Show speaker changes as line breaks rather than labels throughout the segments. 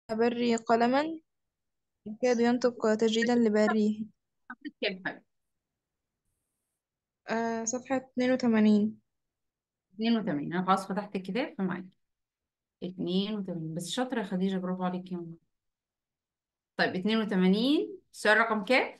بري قلما يكاد ينطق تجريدا لبريه
صفحة كام حاجة
آه صفحة 82
82 انا خلاص فتحت الكتاب فمعاك 82 بس شاطرة يا خديجة برافو عليكي يا ماما طيب 82 السؤال رقم كام؟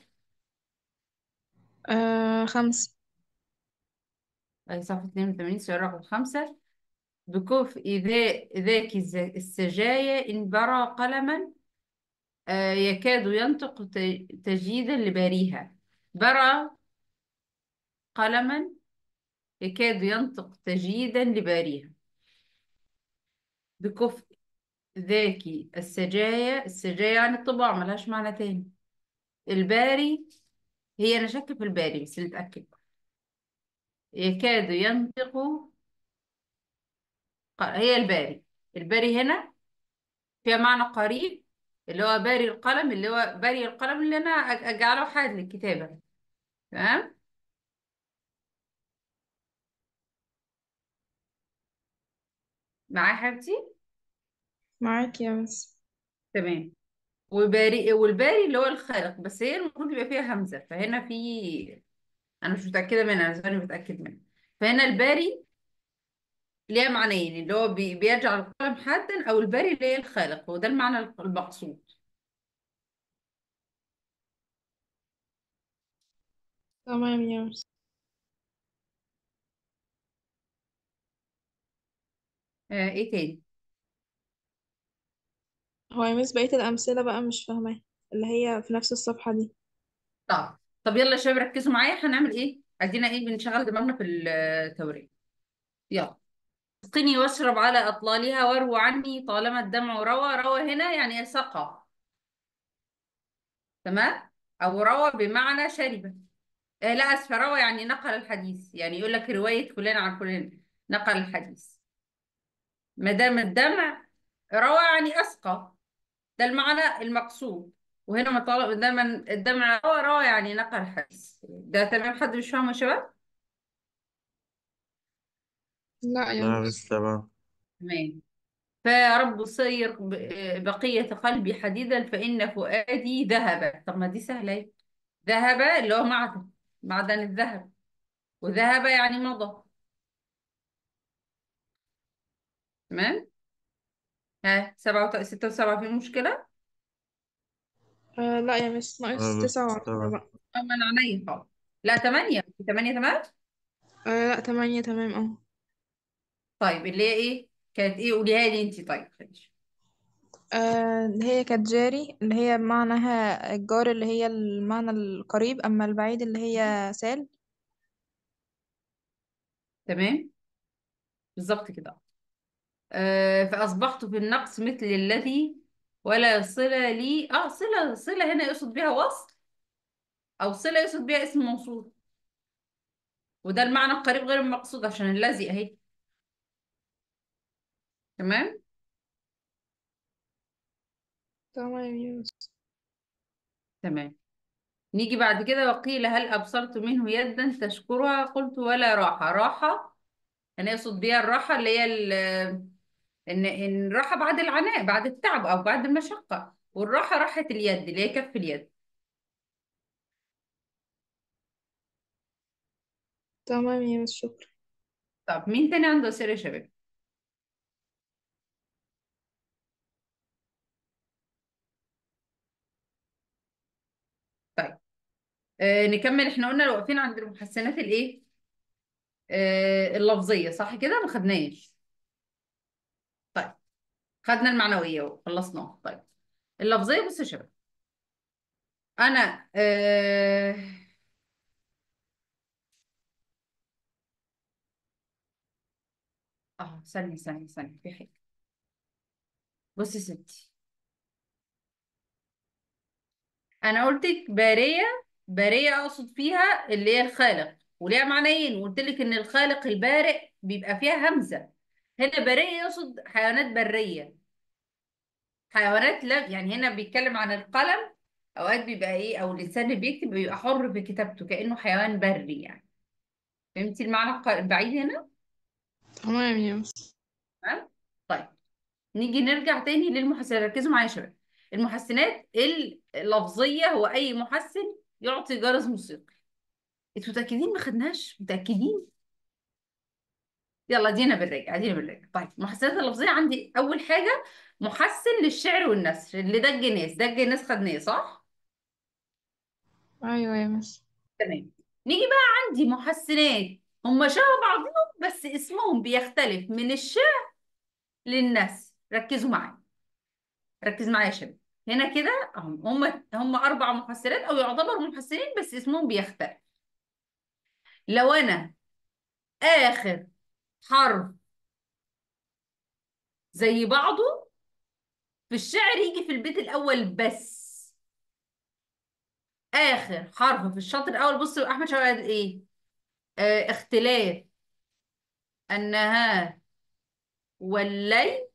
آه خمسة
أي صفحة 82 سؤال رقم خمسة بكف إذا ذاك الز- السجايا إن برى قلما آه، يكاد ينطق ت- تجيدا لباريها برى قلما يكاد ينطق تجيدا لباريها بكف ذاك السجايا السجايا يعني الطباع ملهاش معنى تاني الباري هي أنا شاكة في الباري بس نتأكد يكاد ينطق ق- هي الباري الباري هنا فيها معنى قريب اللي هو باري القلم اللي هو باري القلم اللي أنا أج- أجعله حاد للكتابة تمام معايا يا حبيبتي
معاك يا مس
تمام وباري والباري اللي هو الخالق بس هي المفروض يبقى فيها همزة فهنا في أنا مش متأكدة منها أنا ثاني متأكد منها فهنا الباري ليها معنيين اللي هو بي- بيجعل القلم حادا أو الباري اللي هي الخالق وده المعنى المقصود
تمام يا مس
آه إيه تاني
هو يا مس بقية الأمثلة بقى مش فاهماها اللي هي في نفس الصفحة دي
طب طب يلا يا شباب ركزوا معايا هنعمل إيه عايزين إيه بنشغل دماغنا في التورية يلا اسقني واشرب على أطلالها واروى عني طالما الدمع روى روى هنا يعني سقى تمام أو روى بمعنى شرب آه لا أسف روى يعني نقل الحديث يعني يقول لك رواية فلان عن فلان نقل الحديث ما دام الدمع روى يعني أسقى ده المعنى المقصود وهنا ما طالب دايما الدمع روى روى يعني نقل الحديث ده تمام حد مش فاهمه يا شباب
لا يا
لا
مس
بس تمام
تمام فرب صير ب- بقية قلبي حديدا فإن فؤادي ذهب طب ما دي سهلة اهي. ذهب اللي هو معدن معدن الذهب وذهب يعني مضى تمام ها سبعة وت- ستة وسبعة في مشكلة
آه لا يا مس ناقص
اه
تسعة
بس
وعشرة
تمام
بقى
أما أنا عينيا خالص لا تمانية تمانية تمام
آه لا تمانية تمام اه
طيب اللي هي إيه كانت إيه قوليها لي أنت طيب خليش.
آه، اللي هي كانت جاري اللي هي معناها الجار اللي هي المعنى القريب أما البعيد اللي هي سال
تمام بالظبط كده آه فأصبحت في النقص مثل الذي ولا صلة لي اه صلة صلة هنا يقصد بها وصل أو صلة يقصد بها اسم موصول وده المعنى القريب غير المقصود عشان الذي أهي تمام
تمام يا مس
تمام نيجي بعد كده وقيل هل أبصرت منه يدا تشكرها قلت ولا راحة راحة أنا يقصد بها الراحة اللي هي ال- إن إن الراحة بعد العناء بعد التعب أو بعد المشقة والراحة راحة اليد اللي هي كف اليد
تمام يا مس شكرا
طب مين تاني عنده أسئلة يا شباب؟ طيب آه نكمل احنا قلنا لو واقفين عند المحسنات الايه آه اللفظيه صح كده ما خدناش طيب خدنا المعنويه وخلصناها طيب اللفظيه بص يا شباب انا اه, آه ثانيه ثانيه ثانيه في حاجه بصي يا ستي انا قلت لك باريه باريه اقصد فيها اللي هي الخالق وليها معنيين وقلت لك ان الخالق البارئ بيبقى فيها همزه هنا باريه يقصد حيوانات بريه حيوانات لا يعني هنا بيتكلم عن القلم اوقات بيبقى ايه او الانسان اللي بيكتب بيبقى حر في كتابته كانه حيوان بري يعني فهمتي المعنى الق- البعيد هنا
تمام يا مس
تمام طيب نيجي نرجع تاني للمحسنات ركزوا معايا يا شباب المحسنات اللفظيه هو اي محسن يعطي جرس موسيقي انتوا متاكدين ما خدناش متاكدين يلا دينا بالراجع دينا بالراجع طيب المحسنات اللفظيه عندي اول حاجه محسن للشعر والنثر اللي ده الجناس ده الجناس خدناه صح
ايوه يا مس
تمام نيجي بقى عندي محسنات هم شبه بعضهم بس اسمهم بيختلف من الشعر للنثر ركزوا معايا ركز معايا يا شباب هنا كده هم هم هم اربع محسنات او يعتبروا محسنين بس اسمهم بيختلف لو انا اخر حرف زي بعضه في الشعر يجي في البيت الاول بس اخر حرف في الشطر الاول بص احمد شوقي قال ايه آه اختلاف النهار والليل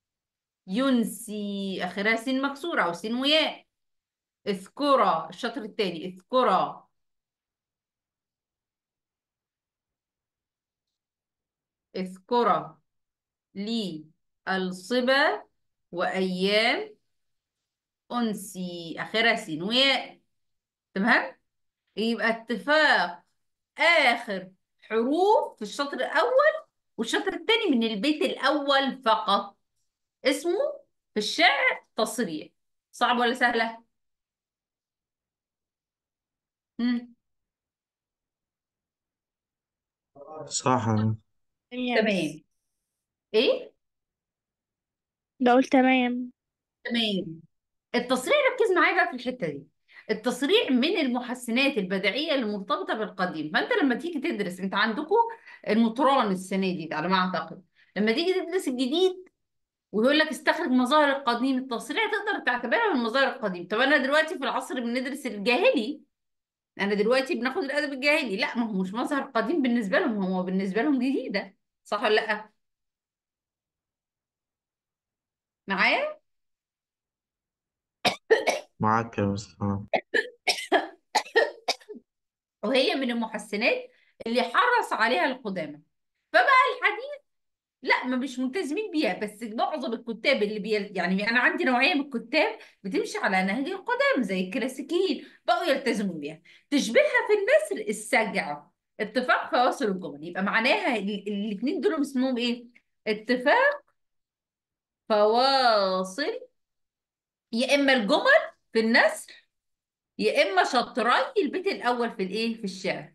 ينسي اخرها سين مكسوره او سين وياء اذكرا الشطر الثاني اذكرا اذكرا لي الصبا وايام انسي اخرها سين وياء تمام يبقى اتفاق آخر حروف في الشطر الأول والشطر الثاني من البيت الأول فقط اسمه في الشعر تصريع صعب ولا سهلة؟ مم.
صح
تمام ايه؟
بقول تمام
تمام التصريع ركز معايا بقى في الحتة دي التصريع من المحسنات البديعية المرتبطة بالقديم فأنت لما تيجي تدرس أنت عندكم المطران السنة دي على ما أعتقد لما تيجي تدرس الجديد ويقول لك استخرج مظاهر القديم التصريع تقدر تعتبرها من مظاهر القديم طب أنا دلوقتي في العصر بندرس الجاهلي أنا دلوقتي بناخد الأدب الجاهلي لا ما هو مش مظهر قديم بالنسبة لهم هو بالنسبة لهم جديدة صح ولا لأ؟ معايا؟
معاك يا مس تمام
وهي من المحسنات اللي حرص عليها القدامى فبقى الحديث لا ما مش ملتزمين بيها بس معظم الكتاب اللي بي يعني انا عندي نوعيه من الكتاب بتمشي على نهج القدام زي الكلاسيكيين بقوا يلتزموا بيها تشبهها في النثر السجع اتفاق فواصل الجمل يبقى معناها الاثنين دول اسمهم ايه اتفاق فواصل يا اما الجمل في النثر يا اما شطري البيت الاول في الايه في الشعر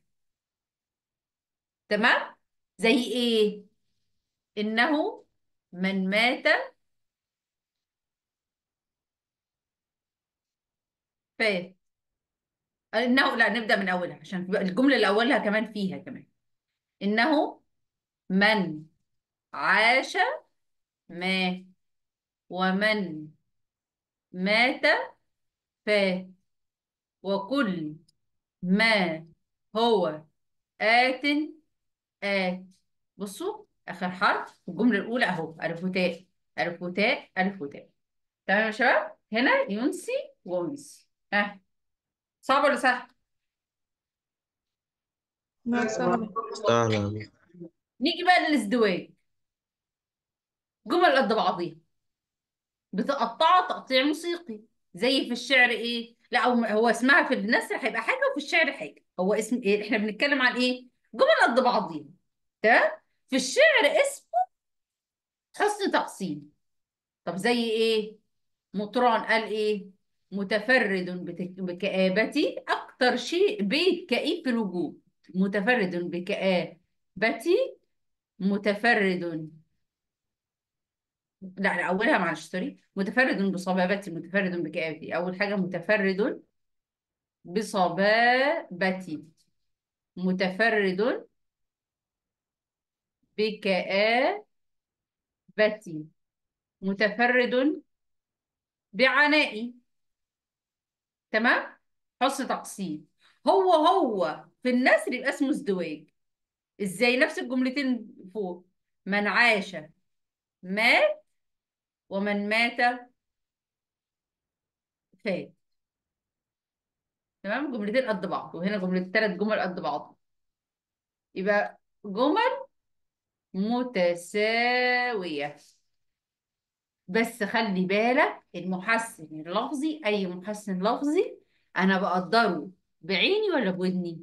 تمام زي ايه انه من مات فات انه لا نبدا من اولها عشان الجمله اللي اولها كمان فيها كمان انه من عاش مات ومن مات فات وكل ما هو آت آت بصوا آخر حرف في الجملة الأولى أهو ألف وتاء ألف وتاء ألف وتاء تمام يا شباب هنا ينسي وأنسي ها صعب ولا سهل؟
لا سهلة
سهلة
نيجي بقى للازدواج جمل قد بعضيها بتقطعها تقطيع موسيقي زي في الشعر ايه لا هو هو اسمها في النثر هيبقى حاجه وفي الشعر حاجه هو اسم ايه احنا بنتكلم عن ايه جمل قد بعضيها تمام في الشعر اسمه حسن تقسيم طب زي ايه مطران قال ايه متفرد بت- بكآبتي اكتر شيء بيت كئيب في الوجود متفرد بكآبتي متفرد لا لا اولها معلش سوري متفرد بصبابتي متفرد بكآبتي اول حاجه متفرد بصبابتي متفرد بكآبتي متفرد بعنائي تمام حسن تقسيم هو هو في النثر يبقى اسمه ازدواج ازاي نفس الجملتين فوق من عاش مات ومن مات فات تمام جملتين قد بعض وهنا جملة ثلاث جمل قد بعض يبقى جمل متساوية بس خلي بالك المحسن اللفظي اي محسن لفظي انا بقدره بعيني ولا بودني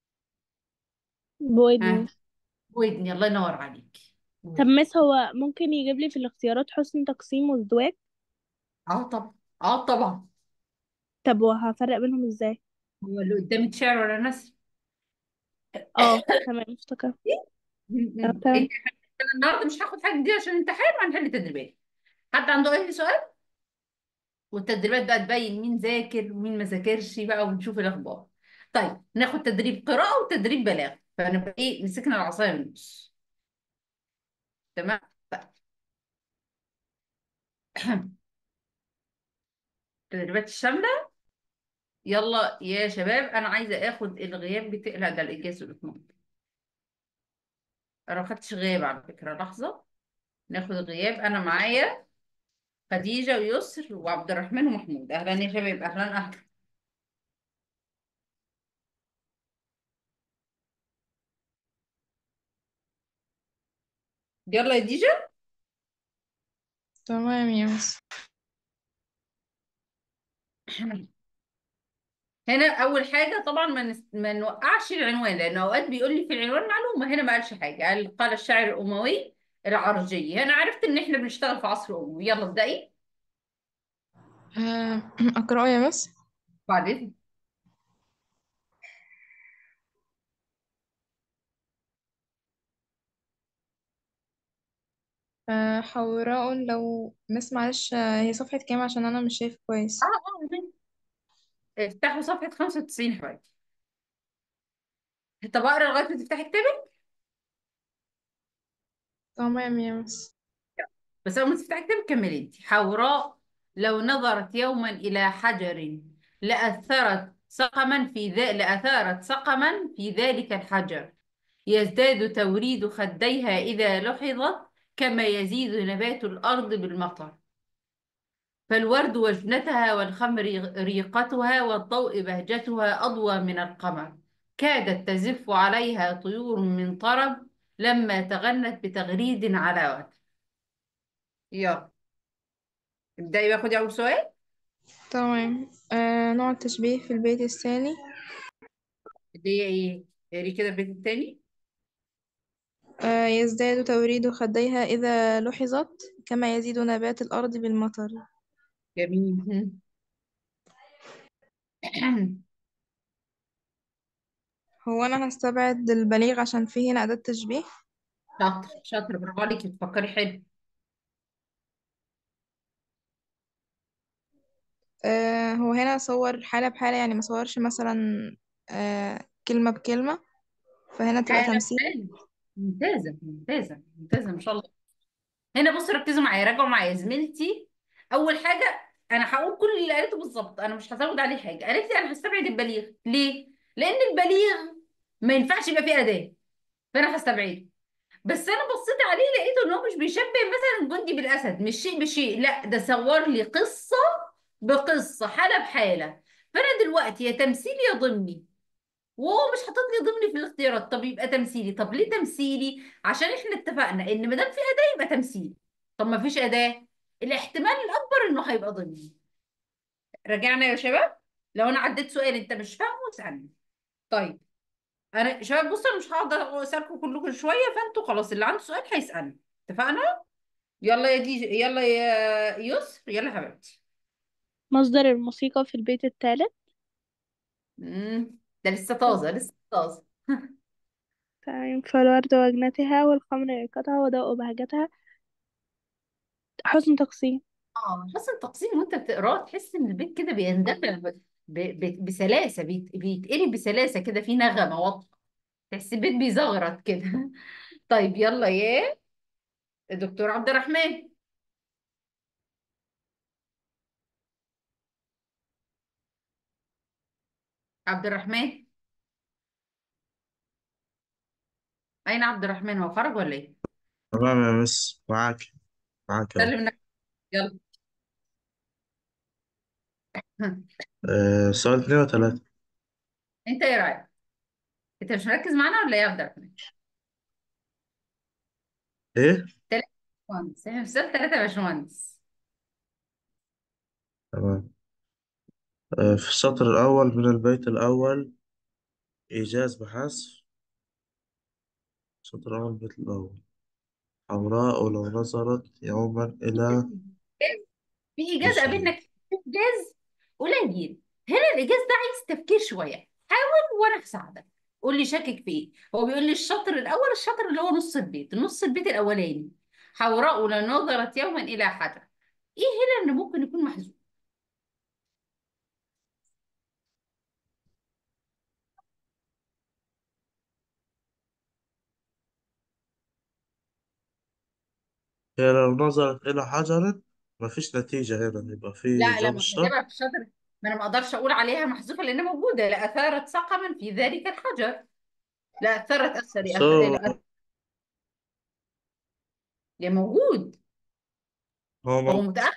بودني
ها بودني الله ينور عليك
طب مس هو ممكن يجيب لي في الاختيارات حسن تقسيم وازدواج
اه طبعا اه طبعا
طب وهفرق بينهم ازاي
هو اللي قدامك شعر ولا نثر
اه تمام افتكرت
م-
اه
م.
تمام
انت أنا النهارده مش هاخد حاجه دي عشان امتحان وهنحل تدريبات حد عنده اي سؤال والتدريبات بقى تبين مين ذاكر ومين ما ذاكرش بقى ونشوف الاخبار طيب ناخد تدريب قراءه وتدريب بلاغه فنبقى ايه مسكنا العصايه من النص تمام طيب. التدريبات الشامله يلا يا شباب انا عايزه اخد الغياب بتاع لا ده الاجازه والاتمام انا ما خدتش غياب على فكره لحظه ناخد الغياب انا معايا خديجه ويسر وعبد الرحمن ومحمود اهلا يا شباب اهلا اهلا يلا يا ديجا
تمام يا مس
هنا اول حاجه طبعا ما نس... ما نوقعش العنوان لان اوقات بيقول لي في العنوان معلومه هنا ما قالش حاجه قال قال الشاعر الاموي العرجي هنا عرفت ان احنا بنشتغل في عصر اموي يلا ابدأي
آه، أقرأ يا مس
بعدين
آه، حوراء لو مس معلش آه، هي صفحة كام عشان أنا مش شايف كويس
اه اه افتحوا صفحه 95 يا حبايبي طب اقرا لغايه ما تفتحي كتابك
تمام يا مس
بس اول ما تفتحي كتابك كملي انت حوراء لو نظرت يوما الى حجر لأثرت سقما في ذا لأثارت سقما في ذلك الحجر يزداد توريد خديها إذا لحظت كما يزيد نبات الأرض بالمطر فالورد وجنتها والخمر ريقتها والضوء بهجتها أضوى من القمر كادت تزف عليها طيور من طرب لما تغنت بتغريد على وتر يلا ابدأي بقى خدي أول سؤال
تمام آه، نوع التشبيه في البيت الثاني
اللي هي إيه؟ قري كده البيت التاني
آه، يزداد توريد خديها إذا لحظت كما يزيد نبات الأرض بالمطر
جميل
هو أنا هستبعد البليغ عشان فيه هنا أداة تشبيه
شاطر شاطر برافو عليكي بتفكري حلو
آه، هو هنا صور حالة بحالة يعني ما صورش مثلا آه، كلمة بكلمة فهنا تبقى
حالة
تمثيل
حلو ممتازة ممتازة ممتازة ما شاء الله هنا بصوا ركزوا معايا راجعوا معايا زميلتي أول حاجة أنا هقول كل اللي قالته بالظبط أنا مش هزود عليه حاجة قالت لي أنا هستبعد البليغ ليه؟ لأن البليغ ما ينفعش يبقى فيه أداة فأنا هستبعده بس أنا بصيت عليه لقيته إن هو مش بيشبه مثلا جندي بالأسد مش شيء بشيء لا ده صور لي قصة بقصة حالة بحالة فأنا دلوقتي يا تمثيل يا ضمني وهو مش حاطط لي ضمني في الاختيارات طب يبقى تمثيلي طب ليه تمثيلي عشان احنا اتفقنا ان ما دام في اداه يبقى تمثيلي طب ما فيش اداه الاحتمال الاكبر انه هيبقى ضمني رجعنا يا شباب لو انا عديت سؤال انت مش فاهمه اسالني طيب انا شباب بصوا انا مش هقدر اسالكم كلكم شويه فانتوا خلاص اللي عنده سؤال هيسالني اتفقنا يلا يا دي يلا يا يسر يلا يا حبيبتي
مصدر الموسيقى في البيت الثالث
مم. ده لسه طازه لسه طازه
تمام فالورد وجنتها والخمر ريقتها وضوء بهجتها حسن تقسيم
اه حسن التقسيم وانت بتقراه تحس ان البيت كده بيندفع ب- ب- ب- بسلاسه بيت- بيتقري بسلاسه كده في نغمه واضحه تحس البيت بيزغرط كده طيب يلا يا دكتور عبد الرحمن عبد الرحمن اين عبد الرحمن هو خرج ولا ايه
تمام يا مس معاك معاك أهو.
سلم نفسك يلا
آه، سؤال اتنين وتلاتة
انت ايه رايك انت مش مركز معانا ولا ايه يا عبد الرحمن
إيه؟
ثلاثة باشمهندس احنا في سؤال ثلاثة يا باشمهندس
تمام آه، في السطر الأول من البيت الأول إيجاز بحذف السطر الأول البيت الأول حمراء لو نظرت يوما إلى
في إيجاز
الجنة
قابلنا كتير. إيجاز قليل هنا الإيجاز ده عايز تفكير شوية حاول وأنا هساعدك قول لي شاكك في إيه هو بيقول لي الشطر الأول الشطر اللي هو نص البيت نص البيت الأولاني حوراء لو نظرت يوما إلى حجر إيه هنا اللي ممكن يكون محذوف
هي لو نظرت إلى حجر مفيش نتيجة هنا يبقى في
لا لا
جواب
ما احنا
الشرط
جايبها في الشطر ما أنا ما أقدرش أقول عليها محذوفة لأنها موجودة لأثارت سقما في ذلك الحجر لا أثرت أثر
بس
أثر
هو
لا ده موجود
هو
هو
موجود
متأخر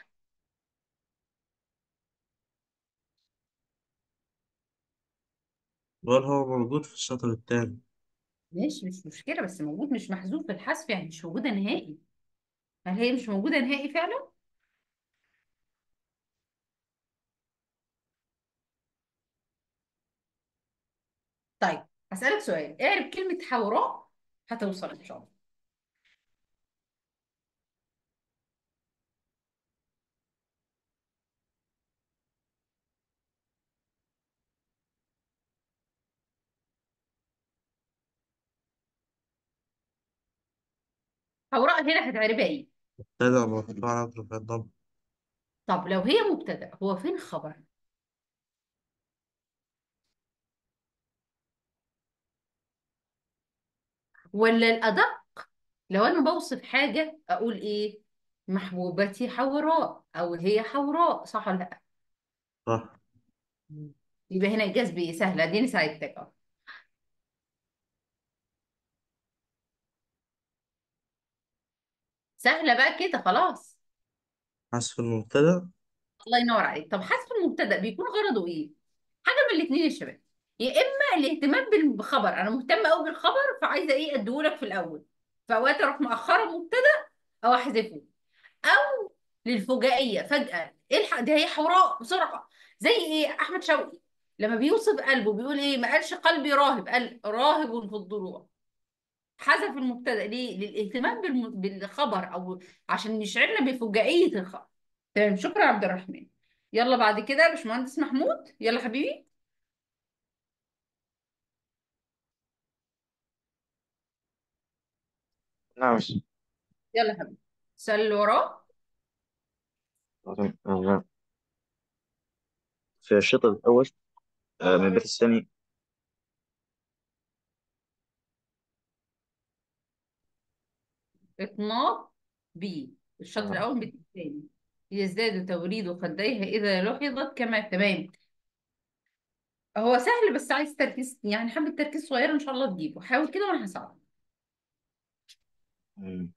بقول هو موجود في السطر التاني
ماشي مش مشكلة بس موجود مش محذوف الحذف يعني مش موجودة نهائي هل هي مش موجودة نهائي فعلا؟ طيب هسألك سؤال اعرف كلمة حوراء هتوصل إن شاء الله حوراء هنا هتعرفها إيه؟
ابتدأ مرفوع على في الضم
طب لو هي مبتدأ هو فين خبر؟ ولا الأدق لو أنا بوصف حاجة أقول إيه؟ محبوبتي حوراء أو هي حوراء صح ولا لأ؟
صح
مم. يبقى هنا إيجاز بإيه؟ سهلة اديني ساعدتك أهو سهلة بقى كده خلاص
حذف المبتدأ
الله ينور عليك طب حذف المبتدأ بيكون غرضه ايه حاجه من الاثنين يا شباب يا اما الاهتمام بالخبر انا مهتمه قوي بالخبر فعايزه ايه اديهولك في الاول فاوقات اروح مأخره مبتدأ او احذفه او للفجائيه فجأة الحق ده هي حوراء بسرعه زي ايه احمد شوقي لما بيوصف قلبه بيقول ايه ما قالش قلبي راهب قال راهب في الضلوع حذف المبتدأ ليه للاهتمام بالم... بالخبر او عشان يشعرنا بفجائيه الخبر تمام شكرا يا عبد الرحمن يلا بعد كده يا باشمهندس محمود يلا حبيبي
نعم مش
يلا حبيبي السؤال اللي وراه
آه، في الشطر الأول آه، من البيت الثاني
اطناب بي الشطر
آه،
الاول من البيت الثاني يزداد توريد خديها اذا لحظت كما تمام هو سهل بس عايز تركيز يعني حبة تركيز صغير ان شاء الله تجيبه حاول كده وانا هساعدك
مم.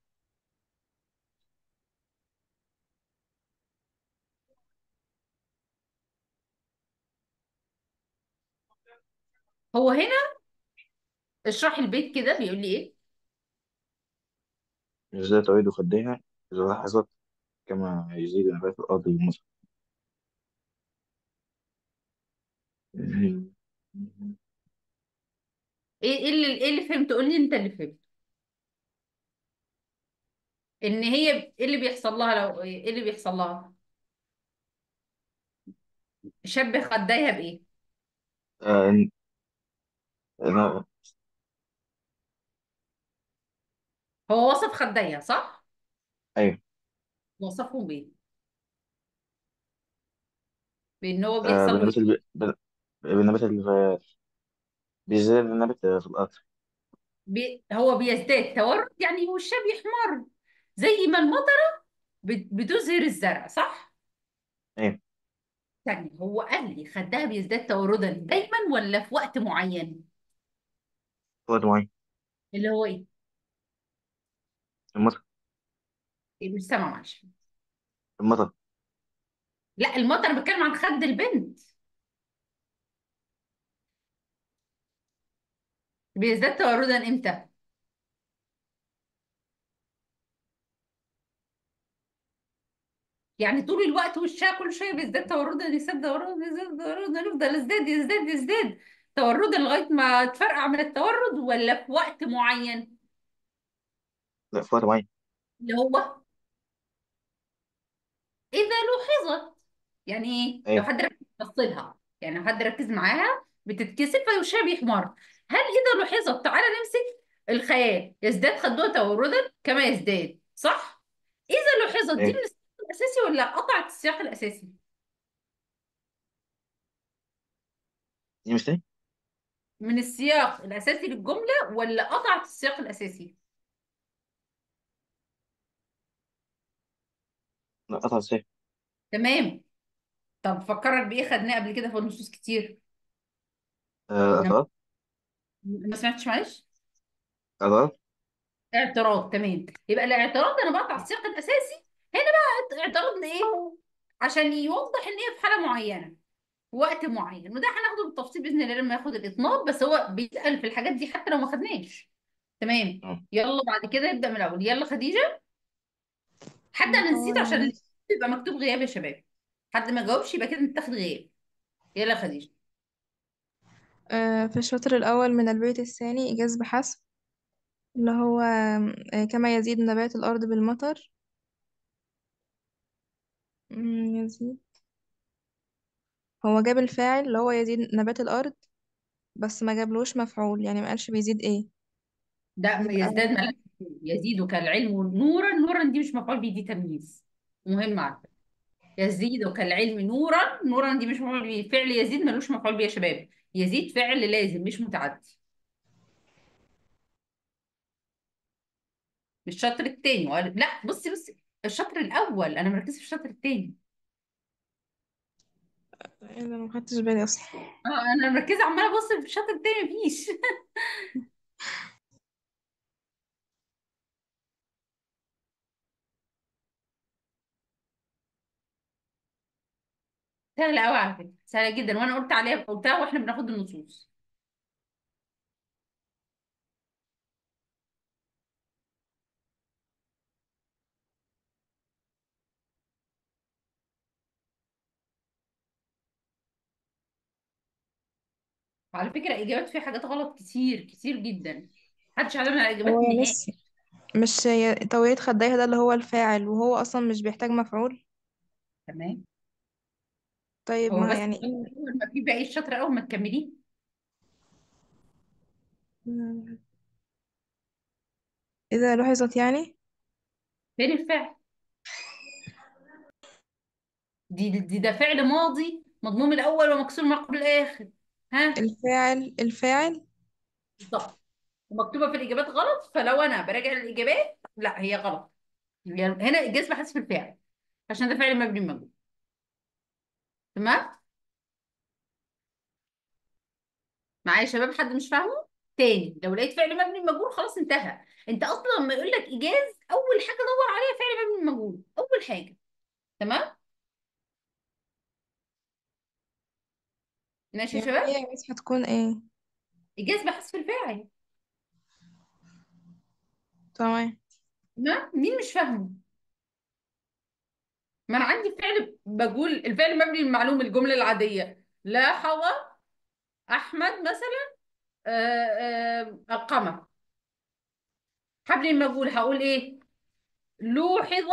هو هنا اشرح البيت كده بيقول لي ايه
إزاي تعيد خديها إذا لاحظت كما يزيد نبات الأرض بالمطر مم.
ايه إيه اللي ايه اللي فهمت قول لي انت اللي فهمت ان هي ايه اللي بيحصل لها لو ايه اللي بيحصل لها شبه خديها بايه
آه، إن- أنا
هو وصف خديها صح
أيوه
وصفهم بايه بان هو
آه،
بيحصل له
بالنبات
ايه
اللي بال- بالنبات اللي بيزيد النبات في الأرض
بي... هو بيزداد تورد يعني هو الشاب يحمر زي ما المطره بت... بتزهر الزرع صح
أيوه
ثاني هو قال لي خدها بيزداد توردا دايما ولا في وقت معين
في وقت معين
اللي هو ايه
المطر
إيه، مش سامع معلش
المطر
لا المطر أنا بتكلم عن خد البنت بيزداد توردا امتى يعني طول الوقت وشها كل شويه بيزداد توردا يزداد توردا يزداد توردا يفضل يزداد يزداد يزداد توردا لغايه ما تفرقع من التورد ولا في وقت معين
لا في وقت معين
اللي هو اذا لوحظت يعني ايه لو
ايوه
حد ركز بص لها يعني لو حد ركز معاها بتتكسف فوشها بيحمر هل اذا لوحظت تعالى نمسك الخيال يزداد خدوها توردا كما يزداد صح اذا لوحظت دي من
ايوه
السياق الاساسي ولا قطعت السياق الاساسي
دي مش تاني
من السياق الاساسي للجمله ولا قطعت السياق الاساسي
لا قطع ازاي
تمام طب فكرك بايه خدناه قبل كده في النصوص كتير
آه،
لما-
اعتراض
ما سمعتش معلش
اعتراض
اعتراض تمام يبقى الاعتراض انا بقطع السياق الاساسي هنا بقى اعتراض لايه عشان يوضح ان هي في حاله معينه في وقت معين وده هناخده بالتفصيل باذن الله لما ياخد الاطناب بس هو بيسال في الحاجات دي حتى لو ما خدناش تمام
اه
يلا بعد كده نبدا من الاول يلا خديجه حتى انا نسيت عشان
هو
يبقى مكتوب غياب يا شباب حد ما جاوبش يبقى كده متاخد غياب يلا خديجه
آه، في الشطر الأول من البيت الثاني إيجاز بحسب اللي هو آه، كما يزيد نبات الأرض بالمطر مم، يزيد هو جاب الفاعل اللي هو يزيد نبات الأرض بس ما جابلوش مفعول يعني ما قالش بيزيد ايه
ده
يبقى
يزداد ملك يزيد كالعلم نورا نورا دي مش مفعول به دي تمييز مهم عارفه يزيد كالعلم نورا نورا دي مش مفعول به فعل يزيد ملوش مفعول به يا شباب يزيد فعل لازم مش متعدي الشطر التاني وقال- لا بصي بصي الشطر الاول انا مركزه في الشطر التاني
ايه ده انا ما خدتش بالي اصلا
اه انا مركزه عماله ابص في الشطر التاني مفيش سهله قوي على فكره سهله جدا وانا قلت عليها قلتها واحنا بناخد النصوص على فكره اجابات فيها حاجات غلط كتير كتير جدا محدش علم على الاجابات
هو
نهائي
بس مش ي- طويلة خديها ده اللي هو الفاعل وهو اصلا مش بيحتاج مفعول
تمام
طيب
هو
ما
بس
يعني
اول ما في باقي الشطر اول ما تكمليه
ايه اذا لاحظت يعني
فين الفعل دي دي ده فعل ماضي مضموم الاول ومكسور ما قبل الاخر ها
الفاعل الفاعل
بالظبط ومكتوبه في الاجابات غلط فلو انا براجع الاجابات لا هي غلط يعني هنا الجزم بحذف الفاعل عشان ده فعل مبني مجهول تمام معايا يا شباب حد مش فاهمه تاني لو لقيت فعل مبني مجهول خلاص انتهى انت اصلا لما يقول لك ايجاز اول حاجه دور عليها فعل مبني مجهول اول حاجه تمام ماشي يا
يعني
شباب
هي بس هتكون ايه
ايجاز بحذف الفاعل
تمام
تمام مين مش فاهمه ما انا عندي فعل بقول الفعل مبني المعلوم الجمله العاديه لاحظ احمد مثلا آه، آه، القمر حبل المجهول هقول ايه لوحظ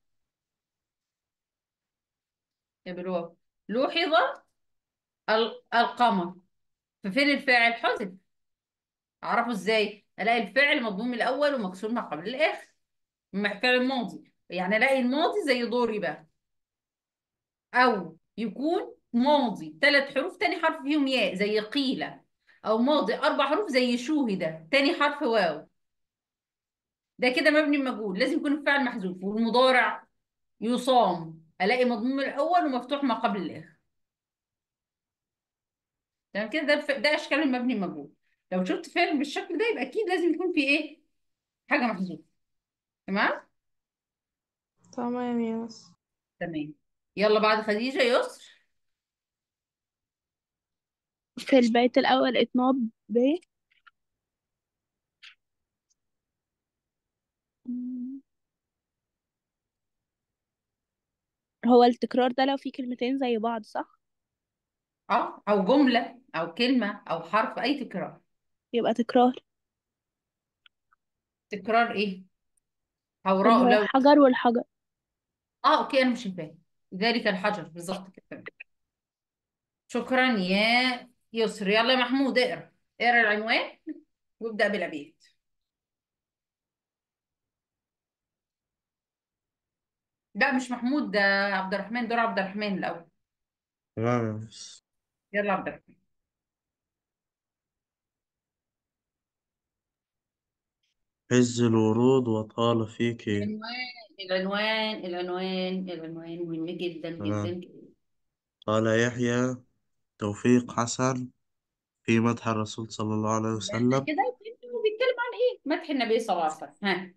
يا بالواو لوحظ ال- القمر ففين الفاعل حذف اعرفه ازاي الاقي الفعل مضموم الاول ومكسور ما قبل الاخر م- فعل الماضي يعني الاقي الماضي زي ضرب بقى او يكون ماضي ثلاث حروف تاني حرف فيهم ياء زي قيل او ماضي اربع حروف زي شوهد تاني حرف واو ده كده مبني مجهول لازم يكون الفعل محذوف والمضارع يصام الاقي مضموم الاول ومفتوح ما قبل الاخر تمام كده ده الف... ده اشكال المبني المجهول لو شفت فعل بالشكل ده يبقى اكيد لازم يكون في ايه حاجه محذوفه تمام
تمام يا بس
تمام يلا بعد خديجه يسر
في البيت الأول إطناب ب هو التكرار ده لو فيه كلمتين زي بعض صح
اه او جمله او كلمه او حرف اي تكرار
يبقى تكرار
تكرار ايه او راء لو
الحجر والحجر
اه اوكي انا مش فاهم ذلك الحجر بالظبط كده تمام. شكرا يا يسر يلا يا محمود اقرا اقرا العنوان وابدأ بالابيات لا مش محمود ده عبد الرحمن دور عبد الرحمن الاول
تمام يا مس
يلا عبد الرحمن
عز الورود وطال فيك
العنوان العنوان العنوان العنوان مهم جدا جدا
تمام
جدا
قال يحيى توفيق حسن في مدح الرسول صلى الله عليه
استنى
وسلم
كده هو بيتكلم عن ايه مدح النبي صلى الله عليه وسلم ها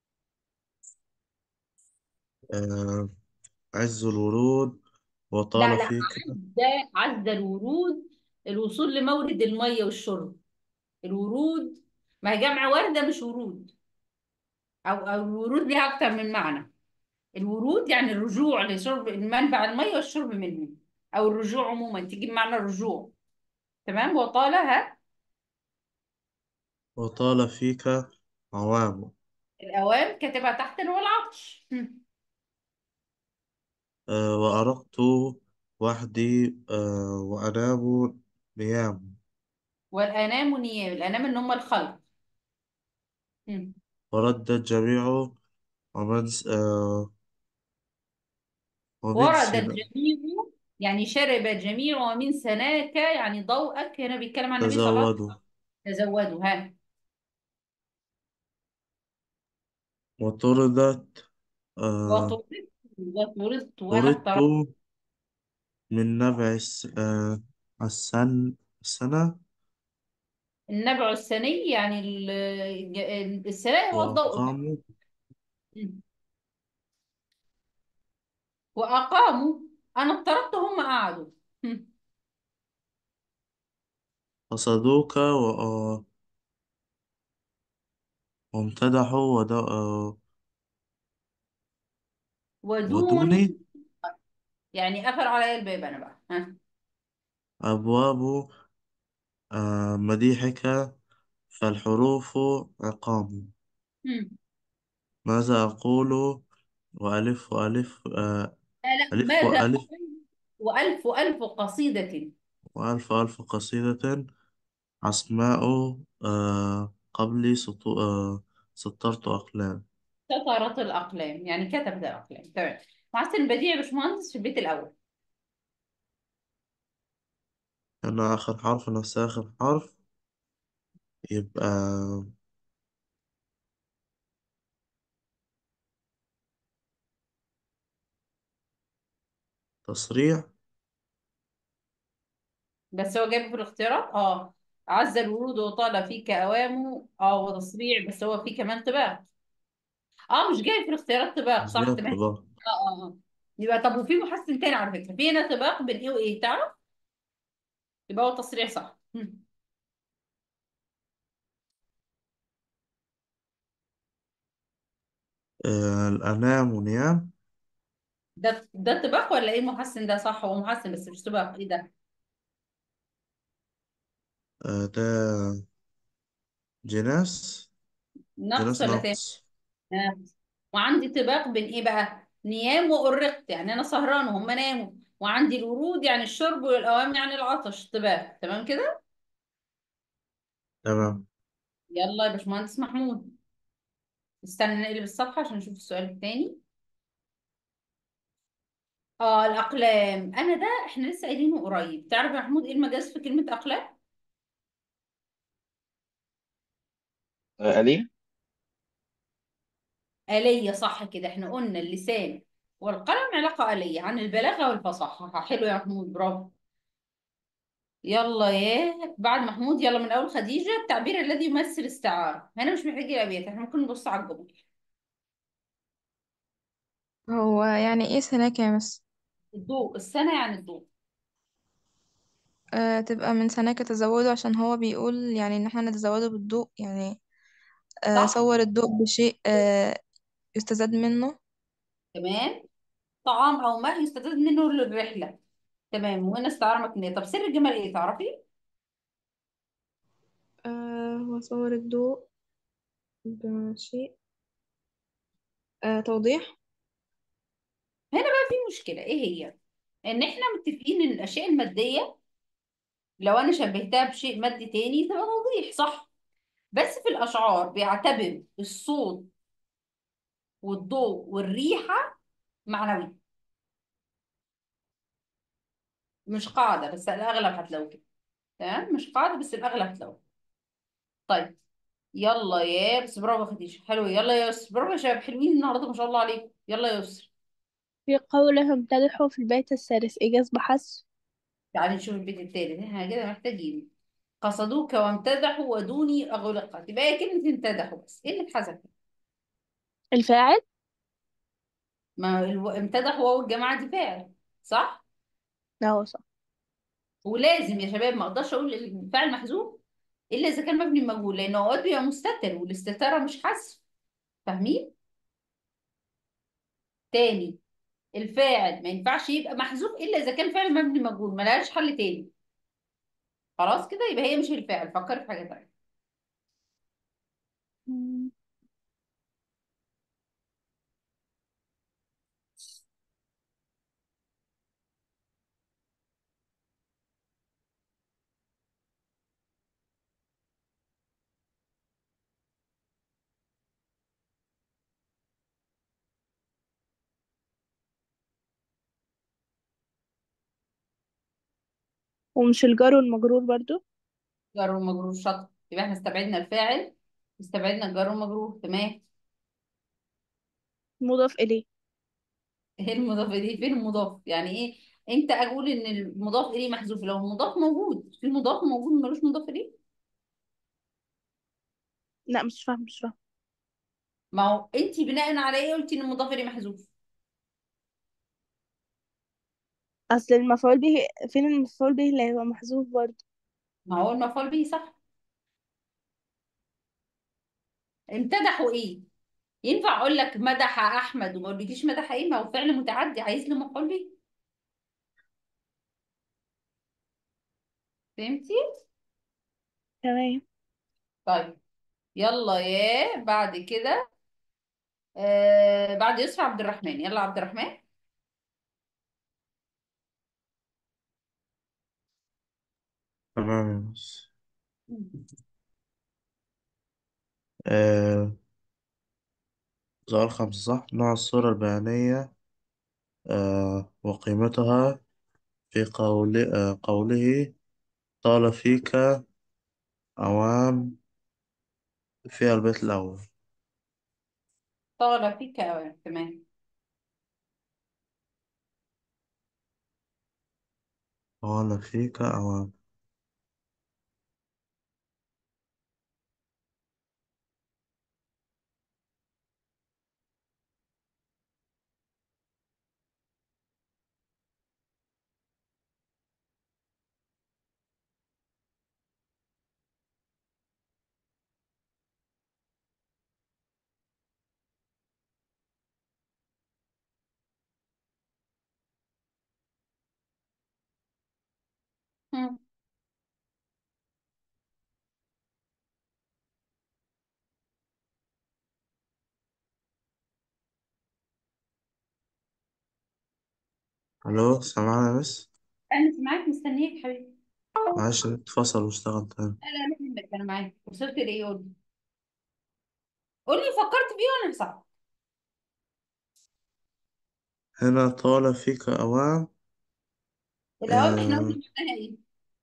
آه عز الورود
لا
وطال
لا
فيك
عز عز الورود الوصول لمورد المية والشرب الورود ما هي جمع وردة مش ورود او او الورود ليها اكتر من معنى الورود يعني الرجوع لشرب المنبع المية والشرب منه او الرجوع عموما تيجي بمعنى الرجوع تمام وطالها
وطال فيك عوام
الاوام كاتبها تحت اللي هو العطش هم.
آه وأرقت وحدي آه وأنام نيام
والانام نيام الانام ان هم الخلق هم.
ورد الجميع ومن س- آه ومن
ورد
سنا
الجميع يعني شرب الجميع ومن سناك يعني ضوءك هنا بيتكلم عن النبي صلى الله عليه
تزودوا
وسلم تزودوا ها
وطردت آه
وطردت وطردت وانا
طردت
اقتربت
من نبع الس- آه السن السنة
النبع السني يعني ال- السناء هو الضوء
وأقاموا
هم. واقاموا انا اقتربت هم قعدوا هم.
قصدوك و- آه، وامتدحوا ود- آه،
ودوني
ودوني
يعني قفل عليا الباب انا بقى ها
أبواب آه مديحك فالحروف عقام
هم.
ماذا أقول وألف وألف آه
لا لا
ألف
ماذا
وألف
أقول وألف ألف قصيدة
وألف ألف قصيدة عصماء آه قبلي سطو آه سطرت أقلام
سطرت الأقلام يعني كتب ده الأقلام تمام محسن البديع يا باشمهندس في البيت الأول
أنا آخر حرف نفس آخر حرف يبقى تصريع
بس هو جايبه في الاختيارات اه عز الورود وطال فيك أوامه اه وتصريع بس هو فيه كمان طباق اه مش جاي في الاختيارات طباق صح
زيادة
تمام
طباع
اه اه اه يبقى طب وفي محسن تاني على فكرة في هنا طباق بين ايه وايه تعرف يبقى هو تصريع صح مم.
آه الأنام ونيام
ده ده طباق ولا ايه محسن ده صح هو محسن بس مش طباق ايه ده
آه ده جناس
نقص
جناس
ولا تاني
نقص
آه. وعندي طباق بين ايه بقى نيام وأرقت يعني انا سهران وهم ناموا وعندي الورود يعني الشرب والاوام يعني العطش طباق تمام كده
تمام
يلا يا باشمهندس محمود استنى نقلب الصفحه عشان نشوف السؤال التاني اه الاقلام انا ده احنا لسه قايلينه قريب تعرف يا محمود ايه المجاز في كلمه اقلام
آه، آلية
آلية صح كده احنا قلنا اللسان والقلم علاقه آلية عن البلاغه والفصاحه حلو يا محمود برافو يلا يا بعد محمود يلا من اول خديجه التعبير الذي يمثل استعاره هنا مش محتاج الابيات احنا ممكن نبص على الجمل
هو يعني ايه سناكة يا مس
الضوء السنه يعني الضوء
آه تبقى من سناكة تزوده عشان هو بيقول يعني ان احنا نتزوده بالضوء يعني آه
صح
صور الضوء بشيء آه يستزاد منه
تمام طعام او ماء يستفاد منه للرحله تمام وهنا استعاره مكنيه طب سر الجمال ايه تعرفي
آه هو صور الضوء بشيء آه توضيح
هنا بقى في مشكله ايه هي ان احنا متفقين ان الاشياء الماديه لو انا شبهتها بشيء مادي تاني تبقى توضيح صح بس في الاشعار بيعتبر الصوت والضوء والريحه معنوي مش قاعده بس الاغلب هتلاقوا كده تمام مش قاعده بس الاغلب هتلاقوا طيب يلا يا بس برافو يا خديجه حلو يلا يا يسر برافو يا شباب حلوين النهارده ما شاء الله عليكم يلا يا يسر
في قوله امتدحوا في البيت الثالث إيجاز بحث
تعالي نشوف البيت التالت احنا كده محتاجين قصدوك وامتدحوا ودوني اغلقت يبقى هي كلمه امتدحوا بس ايه اللي اتحذف
الفاعل
ما الو... امتدحوا واو الجماعه دي فاعل صح
لا صح
ولازم يا شباب ما اقدرش اقول الفاعل محذوف الا اذا كان مبني مجهول لانه اوقات بيبقى مستتر والاستتاره مش حذف فاهمين تاني الفاعل ما ينفعش يبقى محذوف الا اذا كان فعل مبني مجهول ملهاش حل تاني خلاص كده يبقى هي مش الفاعل فكر في حاجه تانية
مم. ومش الجار والمجرور برضو
جار ومجرور شطر يبقى احنا استبعدنا الفاعل استبعدنا الجار والمجرور تمام
مضاف إليه
ايه المضاف اليه فين المضاف يعني ايه انت اقول ان المضاف اليه محذوف لو المضاف موجود في مضاف موجود ملوش مضاف اليه
لا مش فاهم مش فاهم
ما هو انت بناء على ايه قلتي ان المضاف اليه محذوف
أصل المفعول به فين المفعول به اللي هيبقى محذوف برضو
ما هو المفعول به صح امتدحوا ايه ينفع اقول لك مدح احمد وما اقولكيش مدح ايه ما هو فعل متعدي عايز له مفعول به فهمتي
تمام
طيب يلا يا بعد كده آه بعد يسرا عبد الرحمن يلا عبد الرحمن
تمام يا مس آه سؤال خمسة صح نوع الصورة البيانية آه وقيمتها في قول آه قوله طال فيك أوام في البيت الأول
طال فيك اوان تمام
طال فيك أوام
مم.
ألو سامعني يا مس
انا معاك مستنيك حبيبي
معلش اتفصل واشتغل تاني
لا لا لا يهمك انا معاك وصلت لايه قول لي قول لي فكرت فيه وانا هساعدك
هنا طال فيك أوام
الاول احنا قلنا
آه
معناها ايه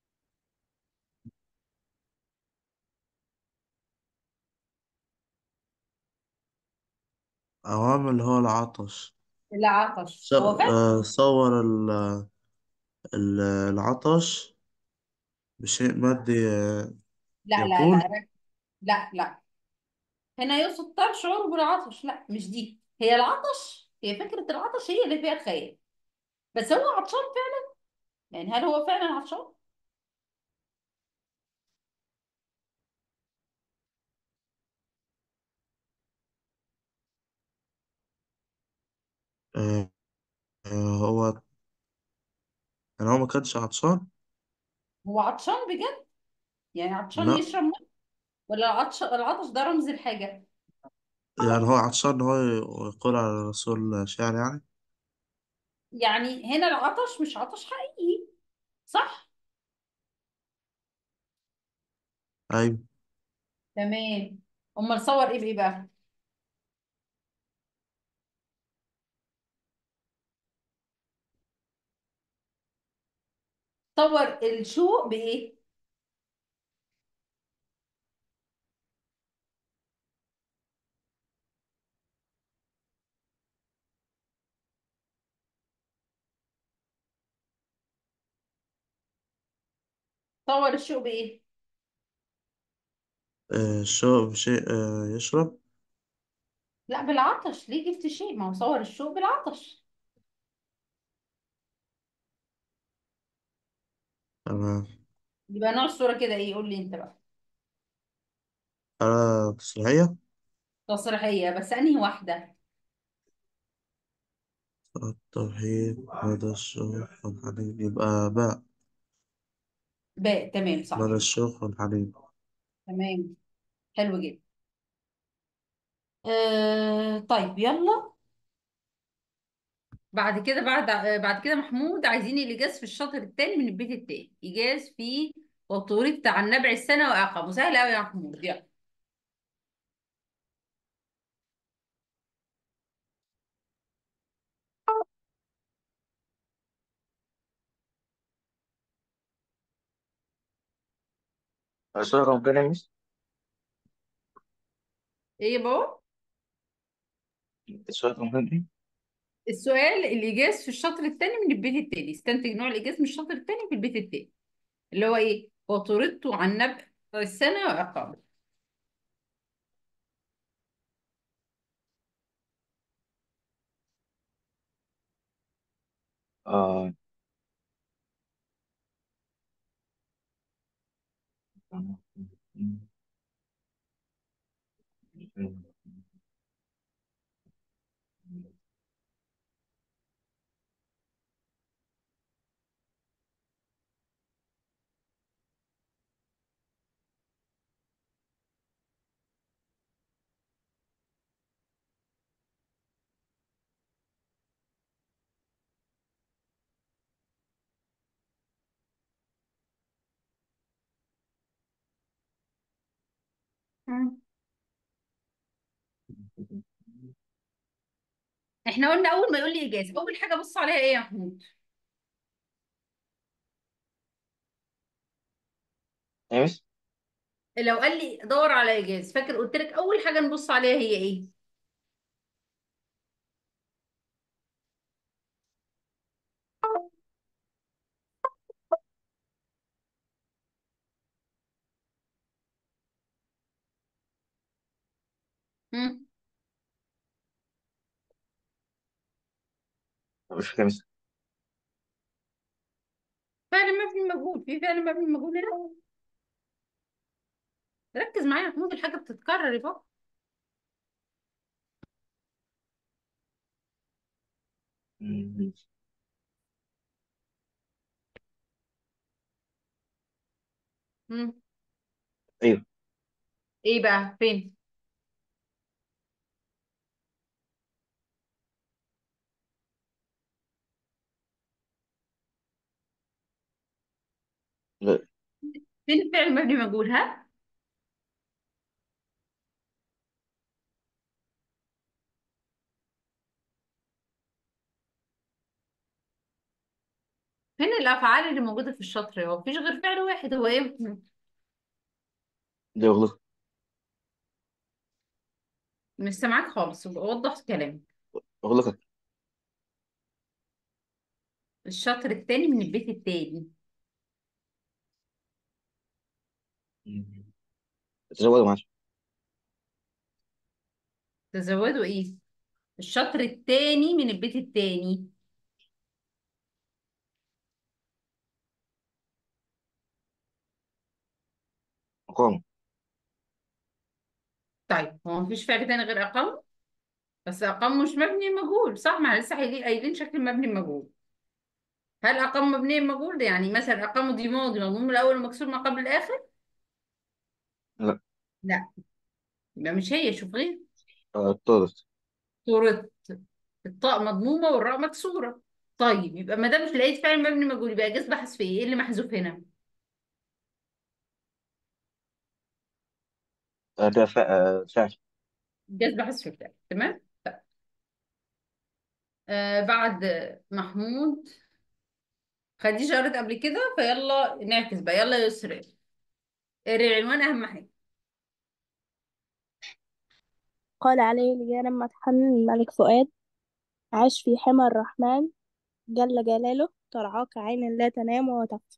أوام اللي هو العطش
العطش
ص-
هو فعلا
آه صور ال- ال- العطش بشيء مادي آه
لا لا
يقول
لا لا لا هنا يقصد طرد شعوره بالعطش لا مش دي هي العطش هي فكرة العطش هي اللي فيها الخيال بس هو عطشان فعلا يعني هل هو فعلا عطشان
آه يعني هو ما كانش عطشان
هو عطشان بجد يعني عطشان
لا
يشرب ميه ولا العطش العطش ده رمز الحاجة
يعني هو عطشان إن هو يقول على الرسول شعر يعني
يعني هنا العطش مش عطش حقيقي صح
أيوة
تمام امال صور ايه بايه بقى صور الشوق بايه صور الشوق بايه
آه، الشوق بشيء آه، يشرب
لا بالعطش ليه جبت شيء ما هو صور الشوق بالعطش
تمام
يبقى نوع الصورة كده ايه قول لي انت بقى
حالة تصريحية
تصريحية بس انهي واحدة
التوحيد مدى الشوق والحنين يبقى باء
باء تمام صح
مدى الشوق والحنين
تمام حلو جدا آه طيب يلا بعد كده بعد آه، بعد كده محمود عايزين الإيجاز في الشاطر التاني من البيت التاني إيجاز في وطريقة عن نبع السنة وعقبه سهل أوي يا محمود يلا
السؤال رقم كام يا ميس؟
إيه يا بابا
السؤال رقم كام إيه؟
السؤال الإيجاز في الشاطر التاني من البيت التاني استنتج نوع الإيجاز من الشاطر التاني في البيت التاني اللي هو إيه وطريقته عن نبع السنة وعقبه
آه
مم. احنا قلنا أول ما يقول لي إيجاز أول حاجة بص عليها إيه يا محمود
يا ميس؟
لو قال لي دور على إيجاز فاكر قلت لك أول حاجة نبص عليها هي إيه مم.
مش فاكر يا ميس
فعل مبني مجهول في فعل مبني مجهول هنا ركز معايا يا محمود الحاجة بتتكرر يا بابا
مم.
مم.
أيوه
ايه بقى فين
لا
فين الفعل مبني مجهول ها فين الافعال اللي موجوده في الشطر هو مفيش غير فعل واحد هو ايه
دي أغلط
مش سامعاك خالص وضح كلامك
أغلط
الشطر التاني من البيت التاني
تزودوا معاش
تزودوا ايه الشطر التاني من البيت التاني
مقام
طيب هو مفيش فعل تاني غير اقام بس اقام مش مبني مجهول صح ما لسه قايلين قايلين شكل مبني مجهول هل أقام مبنية مجهول يعني مثلا أقام دي ماضي مضموم الأول ومكسور ما قبل الآخر
لا
لا يبقى مش هي شوف غير
آه، اضطرت
صورة الطاء مضمومة والراء مكسورة طيب يبقى ما دام مش لقيت فعل مبني مجهول يبقى جاز بحث في ايه ايه اللي محذوف هنا
آه، ده فا- آه، فعل
جاز بحث في الفعل تمام طيب. آه بعد محمود خديجة قريت قبل كده فيلا نعكس بقى يلا يا يسرا العنوان أهم حاجة
قال عليه لي لما تحنن الملك فؤاد عاش في حمى الرحمن جل جلاله ترعاك عين لا تنام وتقف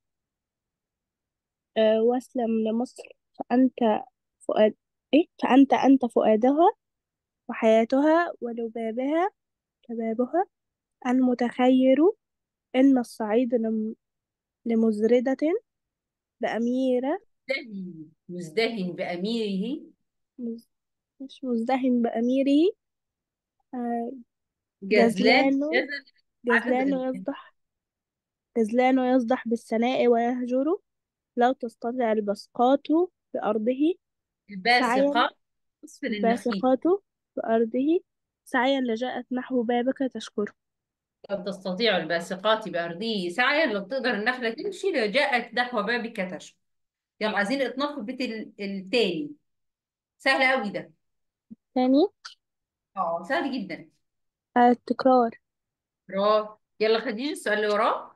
أه واسلم لمصر فأنت فؤاد إيه فأنت أنت فؤادها وحياتها ولبابها كبابها المتخير إن الصعيد لم- لمزردة بأميرة
مزدهن مزدهن بأميره
مز... مش مزدهن بأميره آه،
جزلان
جزلان
جزل عدد
جزلان
غزلان
يصدح جزلان يصدح بالثناء ويهجر لو تستطع البسقات بأرضه سعيا
الباسقة أسفل النخيل
الباسقات بأرضه سعيا لجاءت نحو بابك تشكر
لو تستطيع الباسقات بأرضه سعيا لو تقدر النخلة تمشي لجاءت نحو بابك تشكو يلا عايزين اطناف البيت ال- التاني سهل قوي ده
ثاني
اه سهل جدا
التكرار
برافو يلا خديجة السؤال اللي وراه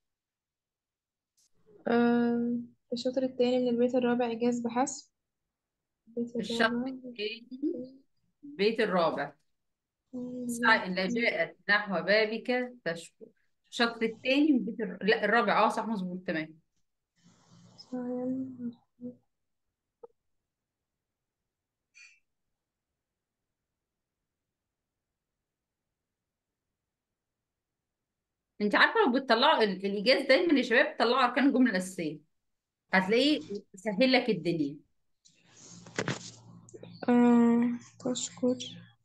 آم، في الشطر التاني من البيت الرابع إجاز بحذف البيت
الشق
الرابع
الثاني البيت الرابع سعي إلا جاءت نحو بابك تشكو الشق الثاني من البيت الر... لا الرابع اه صح مظبوط تمام انت عارفه لو بتطلعوا ال- الايجاز دايما يا شباب بتطلعوا اركان الجمله الاساسيه هتلاقيه سهل لك الدنيا
آه، تشكر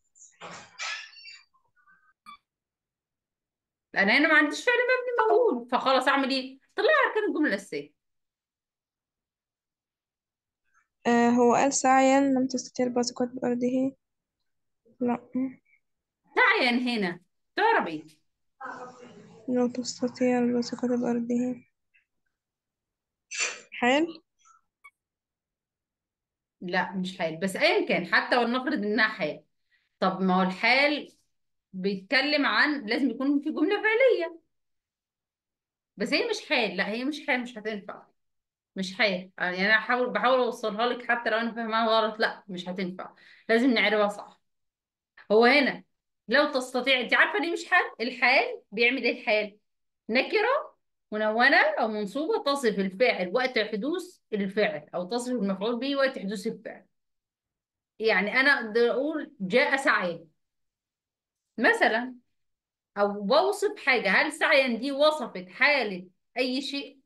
لان انا ما عنديش فعل مبني مجهول فخلاص اعمل ايه طلع اركان الجمله الاساسيه
آه، هو قال سعيا لم تستطيع الباسقات بأرضه لا
سعيا هنا تعرف ايه
لا تستطيع الباسقات بأرضه حال
لا مش حال بس ايا كان حتى ولنفرض انها حال طب ما هو الحال بيتكلم عن لازم يكون في جمله فعليه بس هي مش حال لا هي مش حال مش هتنفع مش حال يعني انا بحاول بحاول اوصلها لك حتى لو انا فاهمها غلط لا مش هتنفع لازم نعرفها صح هو هنا لو تستطيع انت عارفه ليه مش حال الحال بيعمل ايه الحال نكره منونه او منصوبه تصف الفاعل وقت حدوث الفعل او تصف المفعول به وقت حدوث الفعل يعني انا اقدر اقول جاء سعيا مثلا او بوصف حاجه هل سعيا دي وصفت حاله اي شيء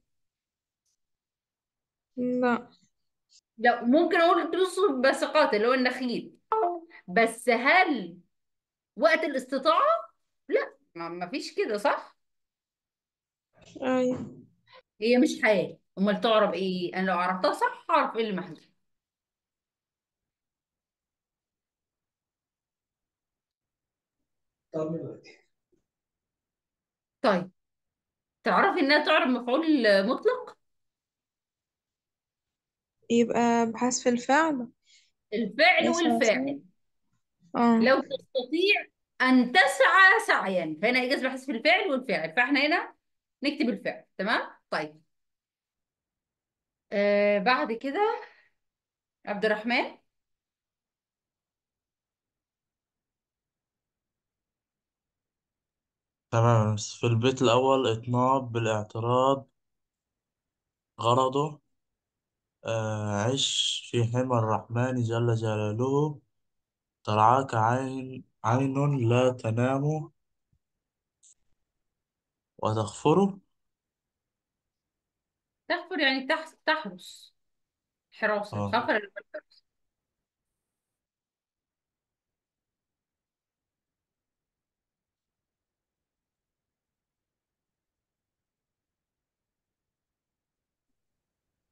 لا
لا ممكن اقول توصف باسقات اللي هو النخيل بس هل وقت الاستطاعه لا ما ما فيش كده صح
أيوة
هي مش حال امال تعرف ايه انا لو عرفتها صح هعرف ايه اللي محذوف طيب تعرفي انها تعرف مفعول مطلق
يبقى بحذف الفعل
الفعل
يسعى سعيا
والفاعل
اه
لو تستطيع ان تسعى سعيا فهنا اجاز بحذف الفعل والفاعل فاحنا هنا نكتب الفعل تمام طيب آه بعد كده عبد الرحمن
تمام بس في البيت الأول إطناب بالاعتراض غرضه آه عش في حمى الرحمن جل جلاله ترعاك عين عين لا تنام وتغفره
تغفر يعني تح... تحرس حراسة
اه
غفر اللي هو الحرس.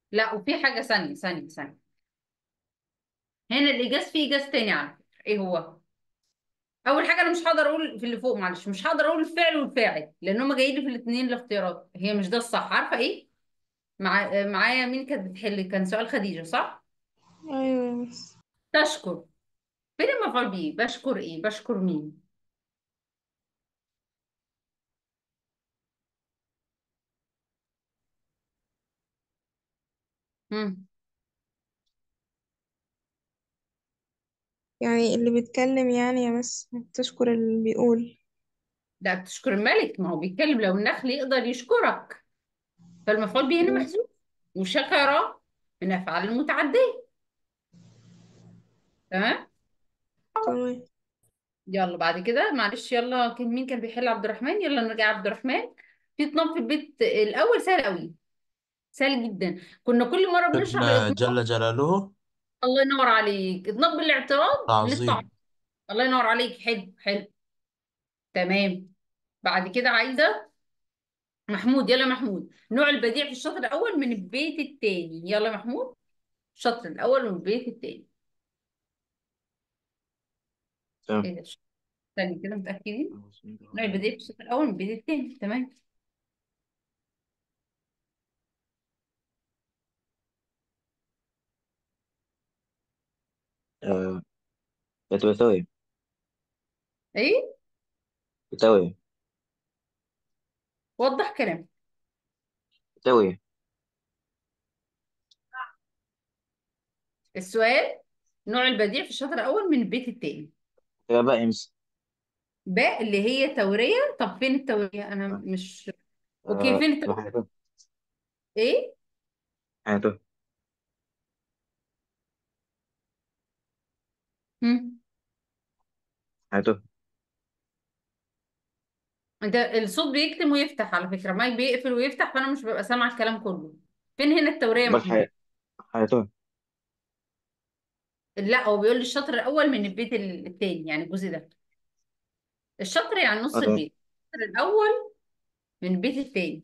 لا وفي حاجة ثانية ثانية ثانية هنا الإيجاز فيه إيجاز تاني على فكرة إيه هو؟ أول حاجة أنا مش هقدر أقول في اللي فوق معلش مش هقدر أقول الفعل والفاعل لأن هما جايين لي في الاتنين الاختيارات هي مش ده الصح عارفة إيه؟ مع... معايا مين كانت بتحل كان سؤال خديجة صح؟
ايوه يا مس
تشكر فين المفعول بيه؟ بشكر إيه؟ بشكر مين؟ مم.
يعني اللي بيتكلم يعني يا مس تشكر اللي بيقول
لا بتشكر الملك ما هو بيتكلم لو النخل يقدر يشكرك فالمفعول به هنا محذوف وشكر من افعال المتعديه تمام
تمام
يلا بعد كده معلش يلا كان مين كان بيحل عبد الرحمن يلا نرجع عبد الرحمن في اطناب في البيت الاول سهل قوي سهل جدا كنا كل مره بنشرح
ابن
الاطناب
جل جلاله
الله ينور عليك اطناب بالاعتراض للطعم
تعظيم
الله ينور عليك حلو حلو تمام بعد كده عايزه محمود يلا محمود نوع البديع في الشطر الاول من البيت التاني يلا محمود الشطر الاول من البيت التاني
تمام
ايه ده استني كده متاكدين نوع البديع في الشطر الاول من البيت التاني تمام
آه، بتساوي
ايه
بتساوي
وضح كلام
بتساوي
السؤال نوع البديع في الشطر الاول من البيت التاني
كده بقى امس
باء اللي هي تورية طب فين التورية انا مش اوكي
آه،
فين التورية
حياته
ايه
حياته
هم.
حياته
انت الصوت بيكتم ويفتح على فكرة مايك بيقفل ويفتح فانا مش ببقى سامعة الكلام كله فين هنا التورية يا
بس
محمود
حي- حياته
لا هو بيقول لي الشطر الاول من البيت التاني يعني الجزء ده الشطر يعني نص
اه تمام
البيت الشطر الاول من البيت التاني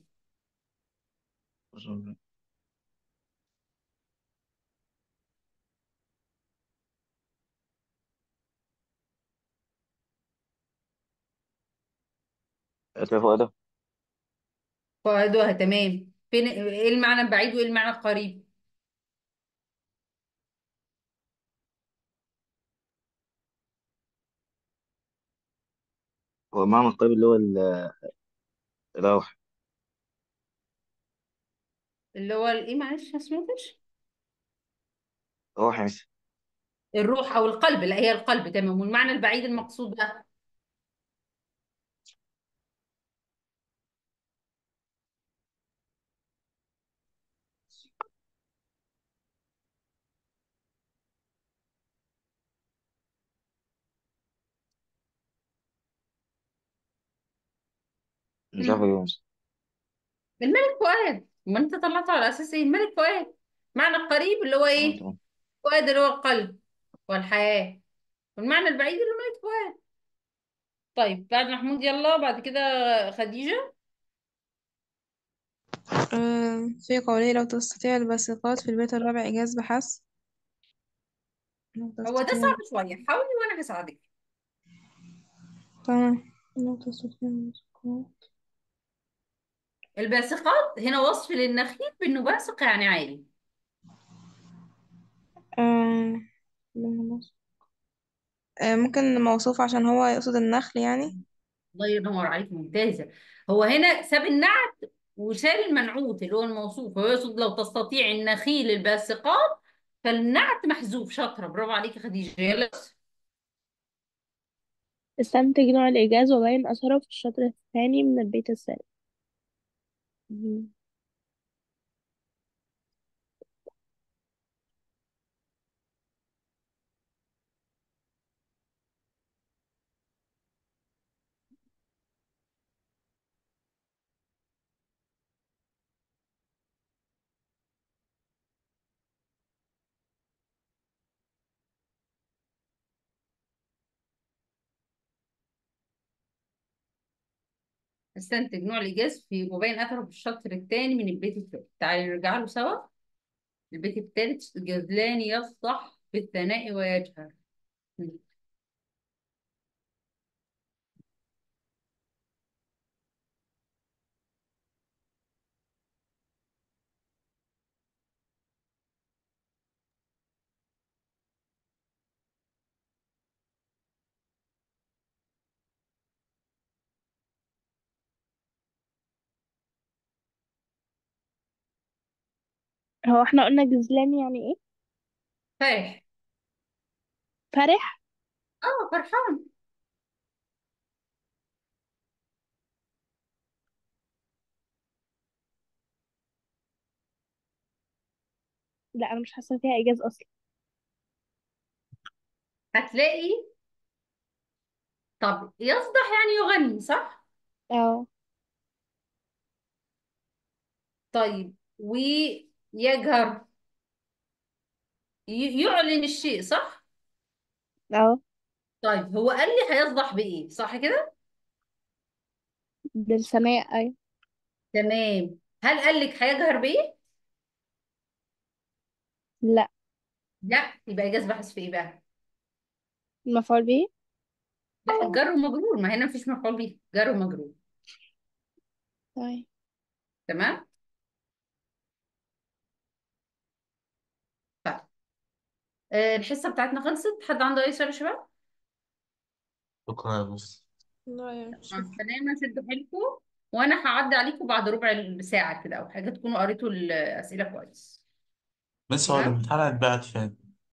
اتفق ده
فوائدها تمام فين ايه المعنى البعيد وايه المعنى القريب
هو المعنى القريب اللي هو ال- الروح
اللي هو الايه معلش ما سمعتش
روح يا مس
الروح او القلب لا هي القلب تمام والمعنى البعيد المقصود ده
مش عارف
مم.
ايه مس
الملك فؤاد ما انت طلعته على اساس ايه الملك فؤاد معنى القريب اللي هو
اه
ايه
تمام
فؤاد اللي هو القلب والحياة والمعنى البعيد اللي هو ملك فؤاد طيب بعد محمود يلا بعد كده خديجة
آه، في قوله لو تستطيع الباسقات في البيت الرابع إيجاز بحث لو
هو ده
تستطيع
صعب شوية حاولي وانا هساعدك
تمام لو تستطيع الباسقات
الباسقات هنا وصف للنخيل بانه باسق يعني عالي
آه، آه، ممكن موصوف عشان هو يقصد النخل يعني
الله ينور عليك ممتازة هو هنا ساب النعت وشال المنعوت اللي هو الموصوف هو يقصد لو تستطيع النخيل الباسقات فالنعت محذوف شاطرة برافو عليك يا خديجة يلا
استنتج نوع الإيجاز وبين أثره في الشطر الثاني من البيت الثالث مم.
استنتج نوع الإيجاز في وبين أثره في الشطر الثاني من البيت الثالث تعالي نرجع له سوا البيت الثالث جزلان يصح في الثناء ويجهر
هو احنا قلنا جزلان يعني ايه
فرح
فرح
اه فرحان
لا انا مش حاسه فيها اجاز اصلا
هتلاقي طب يصدح يعني يغني صح
اه
طيب ويجهر ي- يعلن الشيء صح
اه
طيب هو قال لي هيصدح بايه صح كده
بالسماء ايوه
تمام هل قال لك هيجهر بايه
لا
لا يبقى اجاز بحث في ايه بقى
المفعول به
لا جر ومجرور ما هنا مفيش مفعول به جر ومجرور
طيب
تمام طيب آه، الحصه بتاعتنا خلصت حد عنده اي سؤال يا شباب
شكرا يا مس
لا يا شكرا
تمام شدوا حيلكم وانا هعدي عليكم بعد ربع ساعه كده او حاجه تكونوا قريتوا الاسئله كويس
مس هو
تمام
الامتحان هيتبعت فين؟